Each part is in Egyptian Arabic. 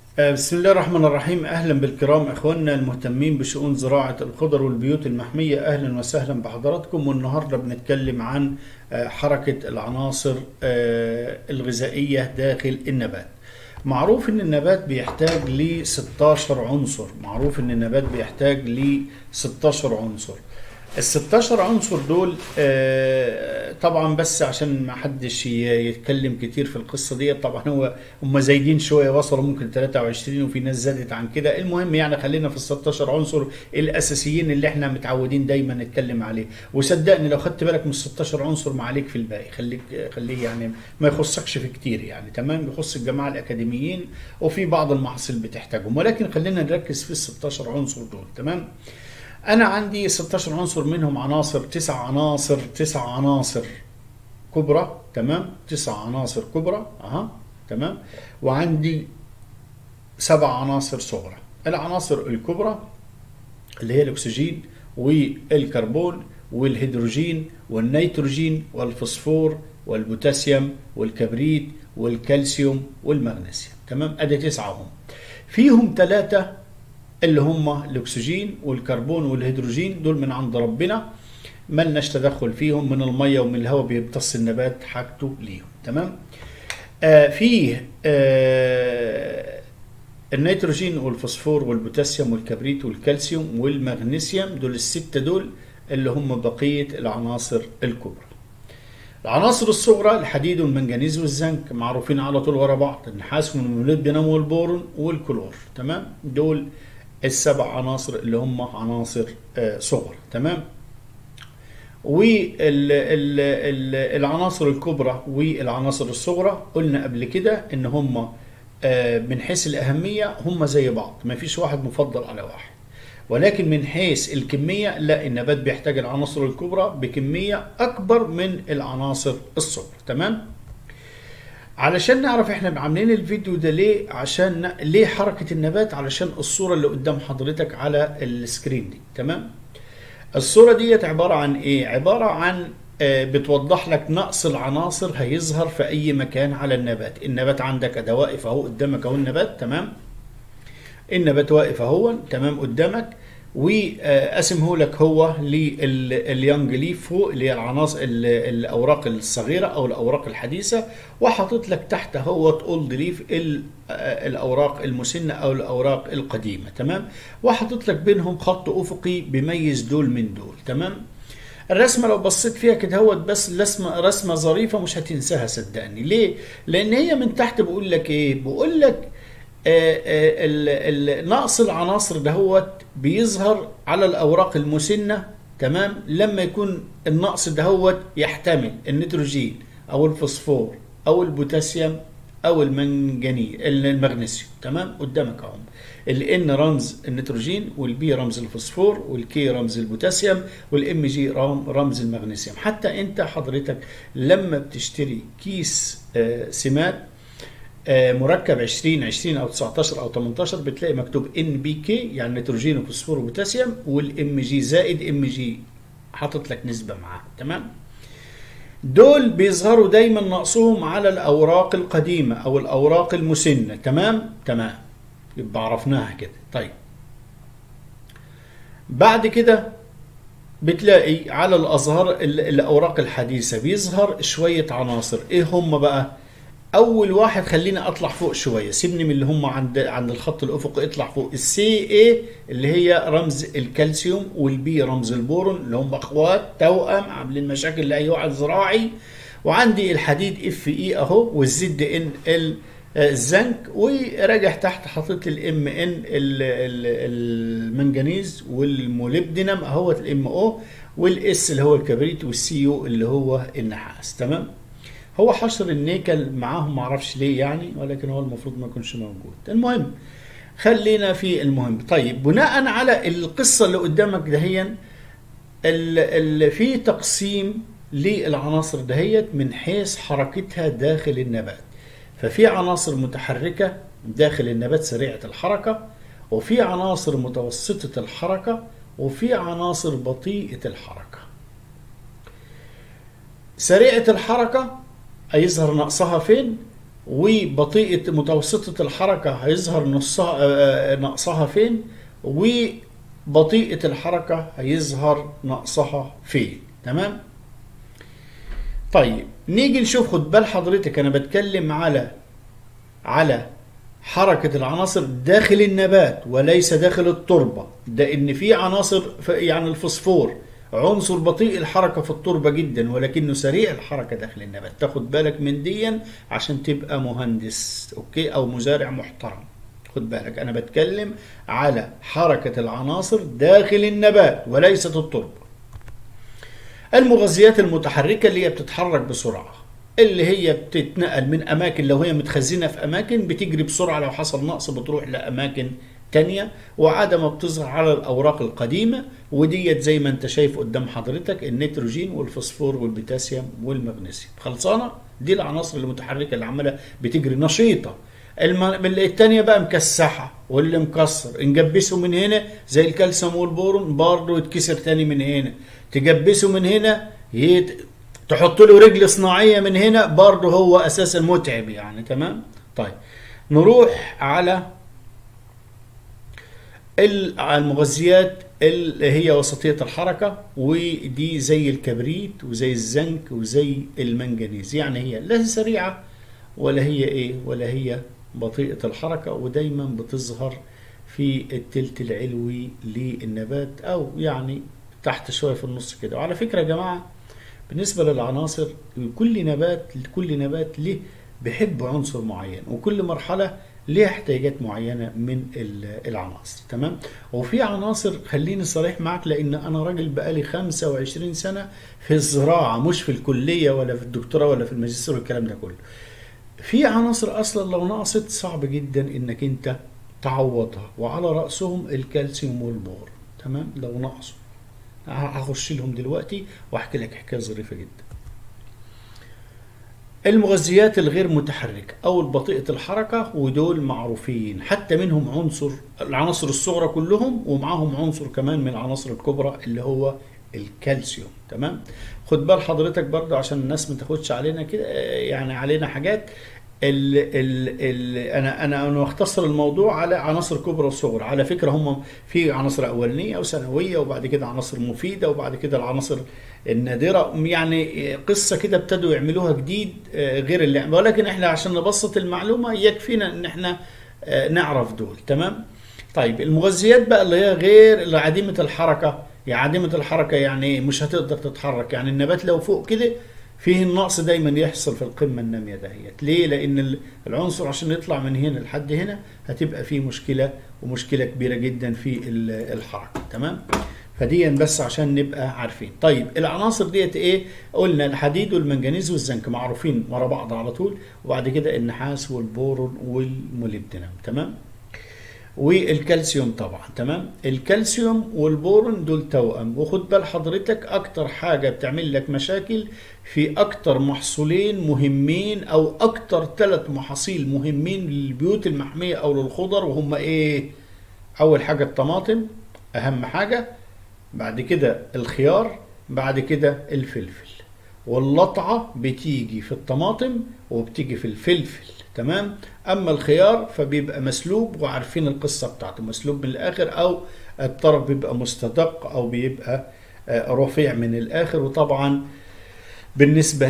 بسم الله الرحمن الرحيم اهلا بالكرام اخواننا المهتمين بشؤون زراعه الخضر والبيوت المحميه اهلا وسهلا بحضراتكم والنهارده بنتكلم عن حركه العناصر الغذائيه داخل النبات. معروف ان النبات بيحتاج ل 16 عنصر، معروف ان النبات بيحتاج ل 16 عنصر. ال 16 عنصر دول طبعا بس عشان ما حدش يتكلم كتير في القصه دي طبعا هو هم زايدين شويه وصلوا ممكن 23 وفي ناس زادت عن كده المهم يعني خلينا في ال 16 عنصر الاساسيين اللي احنا متعودين دايما نتكلم عليه وصدقني لو خدت بالك من ال 16 عنصر ما عليك في الباقي خليك خليه يعني ما يخصكش في كتير يعني تمام يخص الجماعه الاكاديميين وفي بعض المحاصيل بتحتاجهم ولكن خلينا نركز في ال 16 عنصر دول تمام انا عندي 16 عنصر منهم عناصر تسع عناصر تسع عناصر كبرى تمام تسع عناصر كبرى اها تمام وعندي سبع عناصر صغرى العناصر الكبرى اللي هي الاكسجين والكربون والهيدروجين والنيتروجين والفوسفور والبوتاسيوم والكبريت والكالسيوم والمغنيسيوم تمام ادي تسعه هم فيهم ثلاثه اللي هم الاكسجين والكربون والهيدروجين دول من عند ربنا ملناش تدخل فيهم من الميه ومن الهواء بيمتص النبات حاجته ليهم تمام آه فيه آه النيتروجين والفوسفور والبوتاسيوم والكبريت والكالسيوم والمغنيسيوم دول الستة دول اللي هم بقية العناصر الكبرى العناصر الصغرى الحديد والمنجنيز والزنك معروفين على طول ورا بعض النحاس والموليبدينم والبورون والكلور تمام دول السبع عناصر اللي هم عناصر صغر تمام والعناصر الكبرى والعناصر الصغرى قلنا قبل كده ان هم من حيث الاهميه هم زي بعض ما فيش واحد مفضل على واحد ولكن من حيث الكميه لا النبات بيحتاج العناصر الكبرى بكميه اكبر من العناصر الصغرى تمام علشان نعرف احنا عاملين الفيديو ده ليه عشان ليه حركة النبات علشان الصورة اللي قدام حضرتك على السكرين دي تمام الصورة دي عبارة عن ايه عبارة عن آه بتوضح لك نقص العناصر هيظهر في اي مكان على النبات النبات عندك ده واقف اهو قدامك اهو النبات تمام النبات واقف اهو تمام قدامك وقسمه لك هو لليانج ليف فوق اللي هي العناصر الاوراق الصغيره او الاوراق الحديثه وحاطط لك تحت هو اولد ليف الاوراق المسنه او الاوراق القديمه تمام وحاطط لك بينهم خط افقي بيميز دول من دول تمام الرسمه لو بصيت فيها كده هوت بس رسمه رسمه ظريفه مش هتنساها صدقني ليه لان هي من تحت بقول لك ايه بقول لك نقص العناصر دهوت بيظهر على الاوراق المسنه تمام لما يكون النقص دهوت يحتمل النيتروجين او الفوسفور او البوتاسيوم او المنجني المغنيسيوم تمام قدامك اهو الان رمز النيتروجين والبي رمز الفوسفور والكي رمز البوتاسيوم والام جي رمز المغنيسيوم حتى انت حضرتك لما بتشتري كيس سمات مركب 20 20 او 19 او 18 بتلاقي مكتوب ان بي كي يعني نيتروجين وفوسفور وبوتاسيوم والام جي زائد ام جي حاطط لك نسبه معاه تمام دول بيظهروا دايما نقصهم على الاوراق القديمه او الاوراق المسنه تمام تمام يبقى عرفناها كده طيب بعد كده بتلاقي على الازهار الاوراق الحديثه بيظهر شويه عناصر ايه هم بقى اول واحد خليني اطلع فوق شويه سيبني من اللي هم عند عند الخط الافقي اطلع فوق السي اي اللي هي رمز الكالسيوم والبي رمز البورون اللي هم اخوات توأم عاملين مشاكل لاي واحد زراعي وعندي الحديد اف اي اهو والزد ان ال الزنك وراجع تحت حاطط الام ان المنجنيز والموليبدينم اهوت الام او والاس اللي هو الكبريت والسي يو اللي هو النحاس تمام هو حشر النيكل معاهم معرفش ليه يعني ولكن هو المفروض ما يكونش موجود المهم خلينا في المهم طيب بناء على القصة اللي قدامك دهيا اللي في تقسيم للعناصر دهيت من حيث حركتها داخل النبات ففي عناصر متحركة داخل النبات سريعة الحركة وفي عناصر متوسطة الحركة وفي عناصر بطيئة الحركة سريعة الحركة هيظهر نقصها فين؟ وبطيئة متوسطة الحركة هيظهر نصها آه، نقصها فين وبطيئة الحركة هيظهر نقصها فين تمام طيب نيجي نشوف خد بال حضرتك انا بتكلم على على حركة العناصر داخل النبات وليس داخل التربة ده ان في عناصر ف- يعني الفوسفور عنصر بطيء الحركة في التربة جدا ولكنه سريع الحركة داخل النبات تاخد بالك من ديا عشان تبقى مهندس اوكي او مزارع محترم خد بالك انا بتكلم على حركة العناصر داخل النبات وليست التربة المغذيات المتحركة اللي هي بتتحرك بسرعة اللي هي بتتنقل من أماكن لو هي متخزنة في أماكن بتجري بسرعة لو حصل نقص بتروح لأماكن تانية وعادة ما بتظهر على الأوراق القديمة وديت زي ما أنت شايف قدام حضرتك النيتروجين والفوسفور والبوتاسيوم والمغنيسيوم خلصانة دي العناصر المتحركة اللي عمالة بتجري نشيطة الم... التانية بقى مكسحة واللي مكسر نجبسه من هنا زي الكالسيوم والبورون برضه يتكسر تاني من هنا تجبسه من هنا يت... تحط له رجل صناعية من هنا برضه هو أساسا متعب يعني تمام طيب نروح على ال- المغذيات اللي هي وسطية الحركة ودي زي الكبريت وزي الزنك وزي المنجنيز يعني هي لا سريعة ولا هي ايه ولا هي بطيئة الحركة ودايما بتظهر في التلت العلوي للنبات او يعني تحت شوية في النص كده وعلى فكرة يا جماعة بالنسبة للعناصر كل نبات كل نبات له بيحب عنصر معين وكل مرحلة ليها احتياجات معينة من ال- العناصر تمام وفي عناصر خليني صريح معك لان انا راجل بقالي 25 سنة في الزراعة مش في الكلية ولا في الدكتوراه ولا في الماجستير والكلام ده كله في عناصر اصلا لو نقصت صعب جدا انك انت تعوضها وعلى رأسهم الكالسيوم والبور تمام لو نقصوا هخش لهم دلوقتي واحكي لك حكايه ظريفه جدا المغذيات الغير متحركة أو البطيئة الحركة ودول معروفين حتى منهم عنصر العناصر الصغرى كلهم ومعاهم عنصر كمان من العناصر الكبرى اللي هو الكالسيوم تمام خد بال حضرتك برضه عشان الناس ما تاخدش علينا كده آه، يعني علينا حاجات ال ال ال انا انا انا اختصر الموضوع على عناصر كبرى وصغرى على فكره هم في عناصر اولانيه وثانويه وبعد كده عناصر مفيده وبعد كده العناصر النادره يعني قصه كده ابتدوا يعملوها جديد آه، غير اللي ولكن احنا عشان نبسط المعلومه يكفينا ان احنا آه، نعرف دول تمام طيب المغذيات بقى اللي هي غير اللي عديمه الحركه يعني عديمه الحركه يعني إيه؟ مش هتقدر تتحرك يعني النبات لو فوق كده فيه النقص دايما يحصل في القمه الناميه دهيت ليه لان ال- العنصر عشان يطلع من هنا لحد هنا هتبقى فيه مشكله ومشكله كبيره جدا في ال- الحركه تمام فديا بس عشان نبقى عارفين طيب العناصر ديت ايه قلنا الحديد والمنجنيز والزنك معروفين ورا بعض على طول وبعد كده النحاس والبورون والموليبدينم تمام والكالسيوم طبعا تمام الكالسيوم والبورون دول توأم وخد بال حضرتك اكتر حاجة بتعمل لك مشاكل في اكتر محصولين مهمين او اكتر ثلاث محاصيل مهمين للبيوت المحمية او للخضر وهم ايه اول حاجة الطماطم اهم حاجة بعد كده الخيار بعد كده الفلفل واللطعة بتيجي في الطماطم وبتيجي في الفلفل تمام اما الخيار فبيبقى مسلوب وعارفين القصة بتاعته مسلوب من الاخر او الطرف بيبقى مستدق او بيبقى آه، رفيع من الاخر وطبعا بالنسبة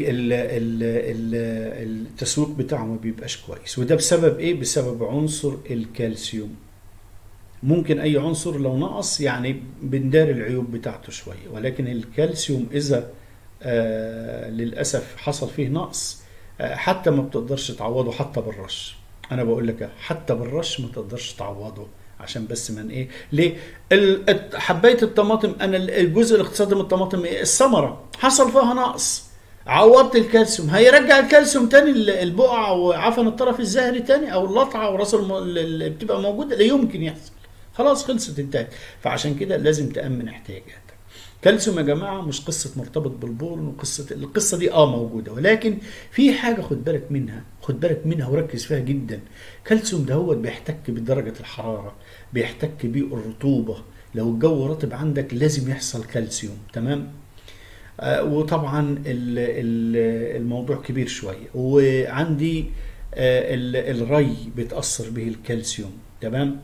للتسويق بتاعه ما بيبقاش كويس وده بسبب ايه بسبب عنصر الكالسيوم ممكن اي عنصر لو نقص يعني بندار العيوب بتاعته شويه ولكن الكالسيوم اذا آه للاسف حصل فيه نقص آه حتى ما بتقدرش تعوضه حتى بالرش انا بقول لك حتى بالرش ما تقدرش تعوضه عشان بس من ايه ليه ال- الت- حبايه الطماطم انا ال- الجزء الاقتصادي من الطماطم إيه؟ الثمره حصل فيها نقص عوضت الكالسيوم هيرجع الكالسيوم تاني ال- البقعه وعفن الطرف الزهري تاني او اللطعه وراس الم- اللي بتبقى موجوده لا يمكن يحصل خلاص خلصت انتهت فعشان كده لازم تأمن احتياجاتك كالسيوم يا جماعة مش قصة مرتبط بالبورن وقصة القصة دي اه موجودة ولكن في حاجة خد بالك منها خد بالك منها وركز فيها جدا كالسيوم ده هو بيحتك بدرجة الحرارة بيحتك بالرطوبة لو الجو رطب عندك لازم يحصل كالسيوم تمام آه، وطبعا ال- ال- الموضوع كبير شويه وعندي آه، ال- الري بيتاثر به الكالسيوم تمام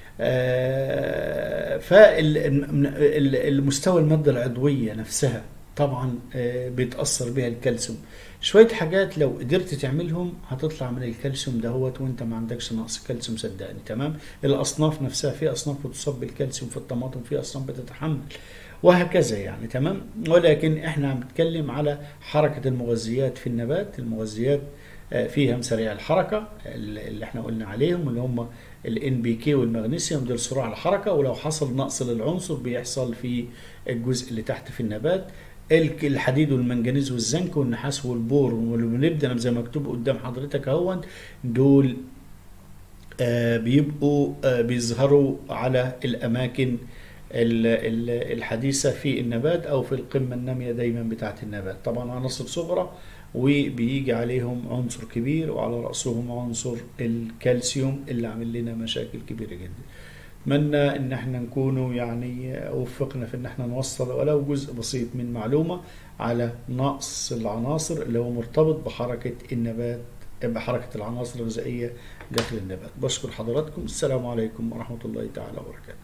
فالمستوى الماده العضويه نفسها طبعا آه، بيتاثر بها الكالسيوم شويه حاجات لو قدرت تعملهم هتطلع من الكالسيوم دهوت وانت ما عندكش نقص كالسيوم صدقني تمام الاصناف نفسها في اصناف بتصب بالكالسيوم في الطماطم في اصناف بتتحمل وهكذا يعني تمام ولكن احنا عم نتكلم على حركه المغذيات في النبات المغذيات آه، فيها سريع الحركه اللي احنا قلنا عليهم اللي هم الان بي كي والمغنيسيوم دول سرعه الحركه ولو حصل نقص للعنصر بيحصل في الجزء اللي تحت في النبات الك- الحديد والمنجنيز والزنك والنحاس والبور والموليبدنم زي ما مكتوب قدام حضرتك اهون دول آه، بيبقوا آه، بيظهروا على الاماكن ال- ال- الحديثه في النبات او في القمه الناميه دايما بتاعه النبات طبعا عناصر صغرى وبيجي عليهم عنصر كبير وعلى راسهم عنصر الكالسيوم اللي عامل لنا مشاكل كبيره جدا اتمنى ان احنا نكونوا يعني وفقنا في ان احنا نوصل ولو جزء بسيط من معلومه على نقص العناصر اللي هو مرتبط بحركه النبات بحركه العناصر الغذائيه داخل النبات بشكر حضراتكم السلام عليكم ورحمه الله تعالى وبركاته